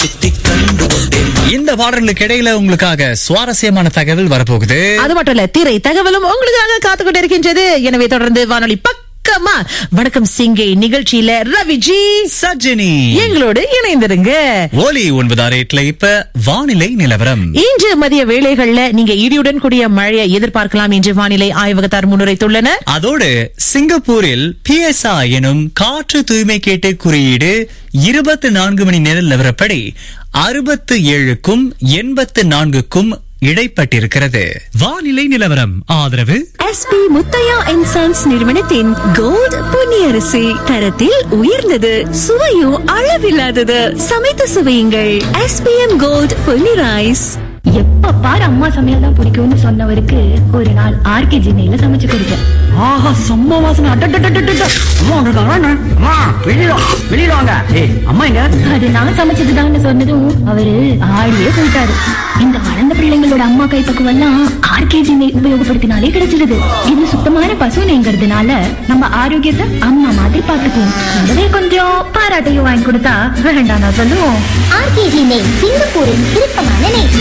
இந்த பாடல்களுக்கு இடையில உங்களுக்காக சுவாரஸ்யமான தகவல் வரப்போகுது அது மட்டும் இல்ல திரை தகவலும் உங்களுக்காக காத்துக்கொண்டு இருக்கின்றது எனவே தொடர்ந்து வானொலி பக்கமா வணக்கம் சிங்கை நிகழ்ச்சியில ரவிஜி சஜினி எங்களோடு இணைந்திருங்க ஒலி ஒன்பதாறு எட்டுல இப்ப வானிலை நிலவரம் இன்று மதிய வேளைகள்ல நீங்க இடியுடன் கூடிய மழையை எதிர்பார்க்கலாம் என்று வானிலை ஆய்வகத்தார் முன்னுரைத்துள்ளனர் அதோடு சிங்கப்பூரில் பிஎஸ்ஆ எனும் காற்று தூய்மை கேட்டு குறியீடு இருபத்தி நான்கு மணி நேர நிலவரப்படி அறுபத்து ஏழுக்கும் எண்பத்து நான்குக்கும் இடைப்பட்டிருக்கிறது வானிலை நிலவரம் ஆதரவு எஸ்பி முத்தையா அண்ட் சன்ஸ் நிறுவனத்தின் கோல்ட் பொன்னியரிசி தரத்தில் உயர்ந்தது சுவையும் அளவில்லாதது சமைத்து சுவையுங்கள் எஸ்பிஎம் கோல்ட் பொன்னி ரைஸ் எப்ப பாரு அம்மா சமையல் தான் பிடிக்கும்னு சொன்னவருக்கு ஒரு நாள் ஆர்கே ஜினையில சமைச்சு கொடுத்தேன் ஆஹா செம்ம வாசனை அட்டட்டட்டட்டட்ட அம்மா வந்திருக்காங்க அம்மா வெளியில வா, வெளியில வாங்க ஏய் அம்மா எங்க அது நான் சமைச்சதுதான்னு சொன்னதும் அவரு ஆடியே போயிட்டாரு இந்த வளர்ந்த பிள்ளைங்களோட அம்மா கைப்பக்குவம் எல்லாம் ஆர்கே ஜினை உபயோகப்படுத்தினாலே கிடைச்சிருது இது சுத்தமான பசு நெய்ங்கிறதுனால நம்ம ஆரோக்கியத்தை அம்மா மாதிரி பாத்துக்குவோம் கூடவே கொஞ்சம் பாராட்டையும் வாங்கி கொடுத்தா வேண்டாம் நான் சொல்லுவோம் ஆர்கேஜி நெய் சிங்கப்பூரின் விருப்பமான நெய்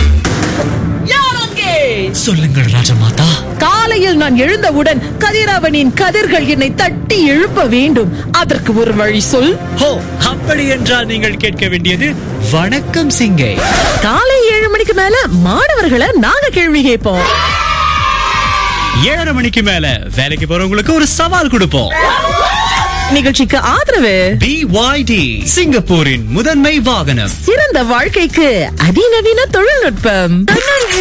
சொல்லுங்கள் ராஜமாதா காலையில் நான் எழுந்தவுடன் கதிரவனின் கதிர்கள் என்னை தட்டி எழுப்ப வேண்டும் அதற்கு ஒரு வழி சொல் ஹோ அப்படி என்றால் நீங்கள் கேட்க வேண்டியது வணக்கம் சிங்கை காலை ஏழு மணிக்கு மேல மாணவர்களை நாங்க கேள்வி கேட்போம் ஏழரை மணிக்கு மேல வேலைக்கு போறவங்களுக்கு ஒரு சவால் கொடுப்போம் நிகழ்ச்சிக்கு ஆதரவு BYD சிங்கப்பூரின் முதன்மை வாகனம் சிறந்த வாழ்க்கைக்கு அதிநவீன தொழில்நுட்பம்